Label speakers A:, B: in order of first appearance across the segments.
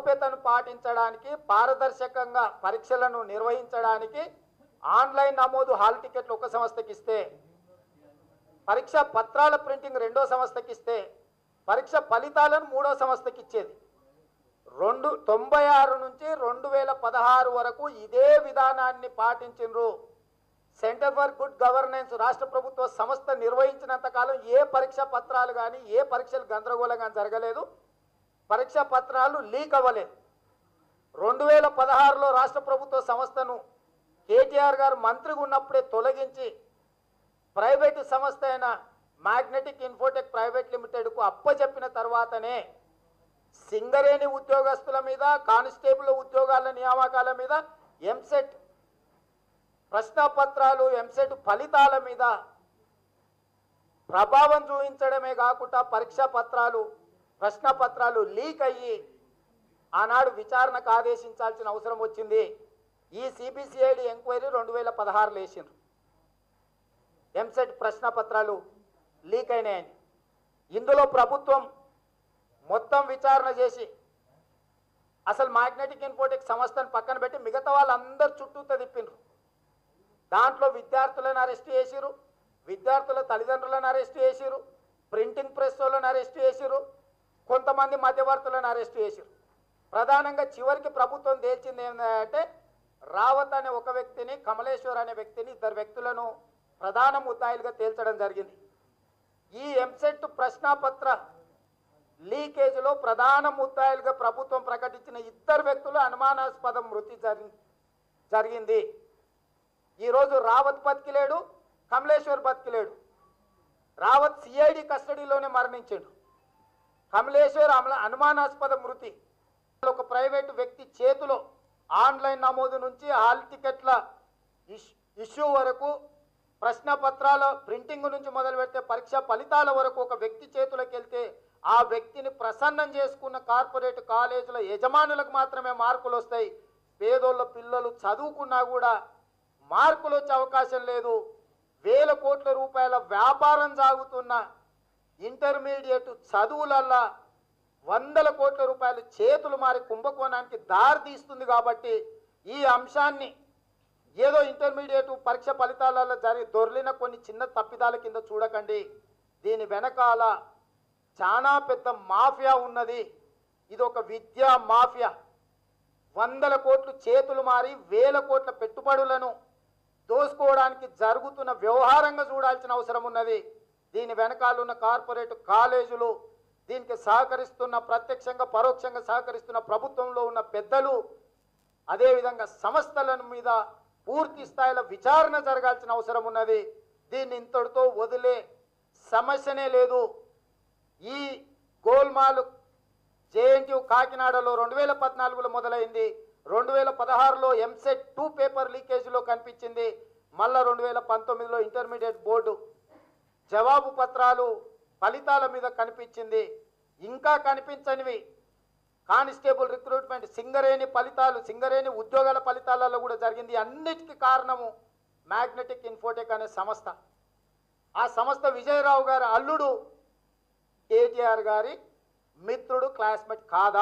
A: గోప్యతను పాటించడానికి పారదర్శకంగా పరీక్షలను నిర్వహించడానికి ఆన్లైన్ నమోదు హాల్ టికెట్లు ఒక సంస్థకి ఇస్తే పరీక్ష పత్రాల ప్రింటింగ్ రెండో సంస్థకి ఇస్తే పరీక్ష ఫలితాలను మూడో సంస్థకి ఇచ్చేది రెండు తొంభై ఆరు నుంచి రెండు వేల పదహారు వరకు ఇదే విధానాన్ని పాటించిండ్రు సెంటర్ ఫర్ గుడ్ గవర్నెన్స్ రాష్ట్ర ప్రభుత్వ సంస్థ నిర్వహించినంత కాలం ఏ పరీక్ష పత్రాలు కానీ ఏ పరీక్షలు గందరగోళంగా జరగలేదు పరీక్ష పత్రాలు లీక్ అవ్వలేదు రెండు వేల పదహారులో రాష్ట్ర ప్రభుత్వ సంస్థను కేటీఆర్ గారు మంత్రిగా ఉన్నప్పుడే తొలగించి ప్రైవేటు సంస్థ అయిన మ్యాగ్నెటిక్ ఇన్ఫోటెక్ ప్రైవేట్ లిమిటెడ్కు అప్పచెప్పిన తర్వాతనే సింగరేణి ఉద్యోగస్తుల మీద కానిస్టేబుల్ ఉద్యోగాల నియామకాల మీద ఎంసెట్ ప్రశ్నపత్రాలు ఎంసెట్ ఫలితాల మీద ప్రభావం చూపించడమే కాకుండా పరీక్షా పత్రాలు ప్రశ్నపత్రాలు లీక్ అయ్యి ఆనాడు విచారణకు ఆదేశించాల్సిన అవసరం వచ్చింది ఈ సిబిసిఐడి ఎంక్వైరీ రెండు వేల పదహారులో వేసిండ్రు ఎంసెట్ ప్రశ్నపత్రాలు లీక్ అయినాయని ఇందులో ప్రభుత్వం మొత్తం విచారణ చేసి అసలు మ్యాగ్నెటిక్ ఇన్ఫోటెక్ సంస్థను పక్కన పెట్టి మిగతా వాళ్ళందరూ చుట్టూతో తిప్పిండ్రు దాంట్లో విద్యార్థులను అరెస్ట్ చేసిరు విద్యార్థుల తల్లిదండ్రులను అరెస్ట్ చేసిరు ప్రింటింగ్ ప్రెస్ వాళ్ళని అరెస్ట్ చేసిరు కొంతమంది మధ్యవర్తులను అరెస్ట్ చేసిరు ప్రధానంగా చివరికి ప్రభుత్వం తేల్చింది ఏంటంటే రావత్ అనే ఒక వ్యక్తిని కమలేశ్వర్ అనే వ్యక్తిని ఇద్దరు వ్యక్తులను ప్రధాన ముద్దాయిలుగా తేల్చడం జరిగింది ఈ ఎంసెట్ ప్రశ్నాపత్ర లీకేజ్లో ప్రధాన ముద్దాయిలుగా ప్రభుత్వం ప్రకటించిన ఇద్దరు వ్యక్తులు అనుమానాస్పద మృతి జరి జరిగింది ఈరోజు రావత్ బతికిలేడు కమలేశ్వర్ బతికిలేడు రావత్ సిఐడి కస్టడీలోనే మరణించాడు కమలేశ్వర్ అమల అనుమానాస్పద మృతి ఒక ప్రైవేటు వ్యక్తి చేతిలో ఆన్లైన్ నమోదు నుంచి హాల్ టికెట్ల ఇష్- ఇష్యూ వరకు ప్రశ్న పత్రాల ప్రింటింగ్ నుంచి మొదలు పెడితే పరీక్ష ఫలితాల వరకు ఒక వ్యక్తి చేతులకు వెళ్తే ఆ వ్యక్తిని ప్రసన్నం చేసుకున్న కార్పొరేట్ కాలేజీల యజమానులకు మాత్రమే మార్కులు వస్తాయి పేదోళ్ళ పిల్లలు చదువుకున్నా కూడా మార్కులు వచ్చే అవకాశం లేదు వేల కోట్ల రూపాయల వ్యాపారం సాగుతున్న ఇంటర్మీడియట్ చదువులల్లా వందల కోట్ల రూపాయలు చేతులు మారి కుంభకోణానికి దారి తీస్తుంది కాబట్టి ఈ అంశాన్ని ఏదో ఇంటర్మీడియట్ పరీక్ష ఫలితాలలో జరిగి దొర్లిన కొన్ని చిన్న తప్పిదాల కింద చూడకండి దీని వెనకాల చాలా పెద్ద మాఫియా ఉన్నది ఇది ఒక విద్యా మాఫియా వందల కోట్లు చేతులు మారి వేల కోట్ల పెట్టుబడులను దోసుకోవడానికి జరుగుతున్న వ్యవహారంగా చూడాల్సిన అవసరం ఉన్నది దీని వెనకాల ఉన్న కార్పొరేట్ కాలేజీలు దీనికి సహకరిస్తున్న ప్రత్యక్షంగా పరోక్షంగా సహకరిస్తున్న ప్రభుత్వంలో ఉన్న పెద్దలు అదేవిధంగా సంస్థల మీద పూర్తి స్థాయిలో విచారణ జరగాల్సిన అవసరం ఉన్నది దీన్ని ఇంతటితో వదిలే సమస్యనే లేదు ఈ గోల్మాల్ జేఎన్టీ కాకినాడలో రెండు వేల పద్నాలుగులో మొదలైంది రెండు వేల పదహారులో ఎంసెట్ టూ పేపర్ లీకేజ్లో కనిపించింది మళ్ళా రెండు వేల పంతొమ్మిదిలో ఇంటర్మీడియట్ బోర్డు జవాబు పత్రాలు ఫలితాల మీద కనిపించింది ఇంకా కనిపించనివి కానిస్టేబుల్ రిక్రూట్మెంట్ సింగరేణి ఫలితాలు సింగరేణి ఉద్యోగాల ఫలితాలలో కూడా జరిగింది అన్నిటికీ కారణము మ్యాగ్నెటిక్ ఇన్ఫోటెక్ అనే సంస్థ ఆ సంస్థ విజయరావు గారి అల్లుడు కేటీఆర్ గారి మిత్రుడు క్లాస్మేట్ కాదా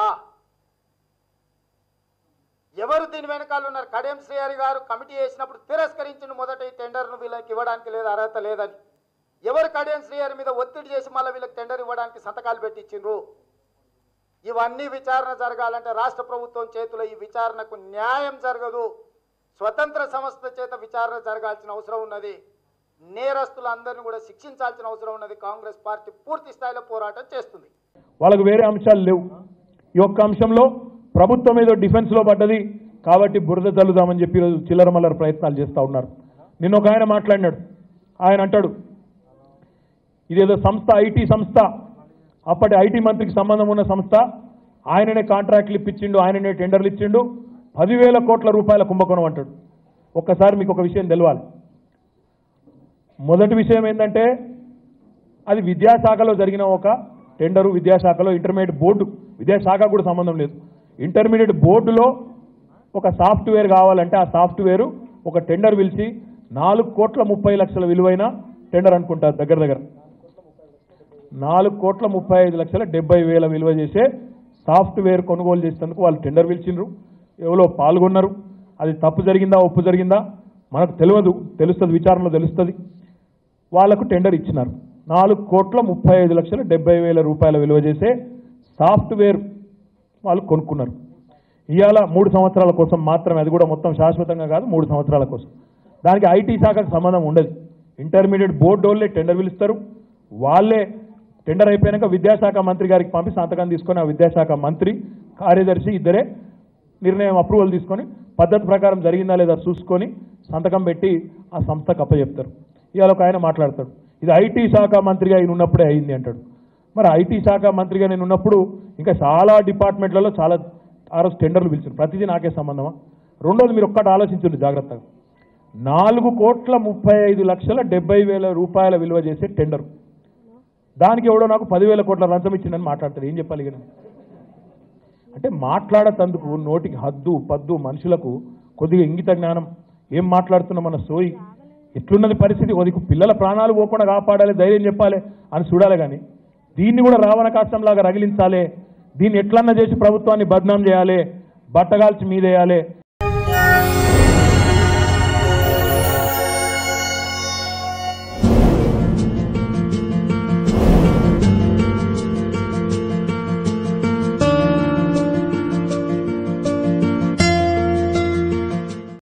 A: ఎవరు దీని వెనకాల ఉన్నారు కడియం శ్రీహరి గారు కమిటీ వేసినప్పుడు తిరస్కరించిన మొదట ఈ టెండర్ను వీళ్ళకి ఇవ్వడానికి లేదు అర్హత లేదని ఎవరు కడియం శ్రీహరి మీద ఒత్తిడి చేసి మళ్ళీ వీళ్ళకి టెండర్ ఇవ్వడానికి సంతకాలు పెట్టించిండ్రు ఇవన్నీ విచారణ జరగాలంటే రాష్ట్ర ప్రభుత్వం చేతిలో ఈ విచారణకు న్యాయం జరగదు స్వతంత్ర సంస్థ చేత విచారణ జరగాల్సిన అవసరం ఉన్నది నేరస్తులందరినీ కూడా శిక్షించాల్సిన అవసరం ఉన్నది కాంగ్రెస్ పార్టీ పూర్తి స్థాయిలో పోరాటం చేస్తుంది
B: వాళ్ళకు వేరే అంశాలు లేవు ఈ ఒక్క అంశంలో ప్రభుత్వం ఏదో డిఫెన్స్లో పడ్డది కాబట్టి బురద చల్లుదామని చెప్పి ఈరోజు చిల్లర మల్లర ప్రయత్నాలు చేస్తూ ఉన్నారు నిన్న ఒక ఆయన మాట్లాడినాడు ఆయన అంటాడు ఇదేదో సంస్థ ఐటీ సంస్థ అప్పటి ఐటీ మంత్రికి సంబంధం ఉన్న సంస్థ ఆయననే కాంట్రాక్ట్లు ఇప్పించిండు ఆయననే టెండర్లు ఇచ్చిండు పదివేల కోట్ల రూపాయల కుంభకోణం అంటాడు ఒక్కసారి మీకు ఒక విషయం తెలవాలి మొదటి విషయం ఏంటంటే అది విద్యాశాఖలో జరిగిన ఒక టెండరు విద్యాశాఖలో ఇంటర్మీడియట్ బోర్డు విద్యాశాఖ కూడా సంబంధం లేదు ఇంటర్మీడియట్ బోర్డులో ఒక సాఫ్ట్వేర్ కావాలంటే ఆ సాఫ్ట్వేర్ ఒక టెండర్ పిలిచి నాలుగు కోట్ల ముప్పై లక్షల విలువైన టెండర్ అనుకుంటారు దగ్గర దగ్గర నాలుగు కోట్ల ముప్పై ఐదు లక్షల డెబ్బై వేల విలువ చేసే సాఫ్ట్వేర్ కొనుగోలు చేసేందుకు వాళ్ళు టెండర్ పిలిచిండ్రు ఎవరో పాల్గొన్నారు అది తప్పు జరిగిందా ఒప్పు జరిగిందా మనకు తెలియదు తెలుస్తుంది విచారణలో తెలుస్తుంది వాళ్లకు టెండర్ ఇచ్చినారు నాలుగు కోట్ల ముప్పై ఐదు లక్షల డెబ్బై వేల రూపాయల విలువ చేసే సాఫ్ట్వేర్ వాళ్ళు కొనుక్కున్నారు ఇవాళ మూడు సంవత్సరాల కోసం మాత్రమే అది కూడా మొత్తం శాశ్వతంగా కాదు మూడు సంవత్సరాల కోసం దానికి ఐటీ శాఖకు సంబంధం ఉండదు ఇంటర్మీడియట్ బోర్డు వాళ్ళే టెండర్ పిలుస్తారు వాళ్ళే టెండర్ అయిపోయాక విద్యాశాఖ మంత్రి గారికి పంపి సంతకం తీసుకొని ఆ విద్యాశాఖ మంత్రి కార్యదర్శి ఇద్దరే నిర్ణయం అప్రూవల్ తీసుకొని పద్ధతి ప్రకారం జరిగిందా లేదా చూసుకొని సంతకం పెట్టి ఆ సంస్థకు అప్పచెప్తారు ఇవాళ ఒక ఆయన మాట్లాడతాడు ఇది ఐటీ శాఖ మంత్రిగా ఆయన ఉన్నప్పుడే అయింది అంటాడు మరి ఐటీ శాఖ మంత్రిగా నేను ఉన్నప్పుడు ఇంకా చాలా డిపార్ట్మెంట్లలో చాలా ఆ రోజు టెండర్లు పిలిచారు ప్రతిదీ నాకే సంబంధమా రెండోది మీరు ఒక్కటి ఆలోచించండి జాగ్రత్తగా నాలుగు కోట్ల ముప్పై ఐదు లక్షల డెబ్బై వేల రూపాయల విలువ చేసే టెండర్ దానికి ఎవడో నాకు పదివేల కోట్ల లంచం ఇచ్చిందని మాట్లాడతాడు ఏం చెప్పాలి ఇక నేను? అంటే మాట్లాడతందుకు నోటికి హద్దు పద్దు మనుషులకు కొద్దిగా ఇంగిత జ్ఞానం ఏం మాట్లాడుతున్నా మన సోయి ఎట్లున్నది పరిస్థితి కొద్దిగా పిల్లల ప్రాణాలు పోకుండా కాపాడాలి ధైర్యం చెప్పాలి అని చూడాలి కానీ దీన్ని కూడా రావణ కాష్టంలాగా రగిలించాలి దీన్ని ఎట్లన్నా చేసి ప్రభుత్వాన్ని బద్నాం చేయాలి బట్టగాల్చి మీదేయాలి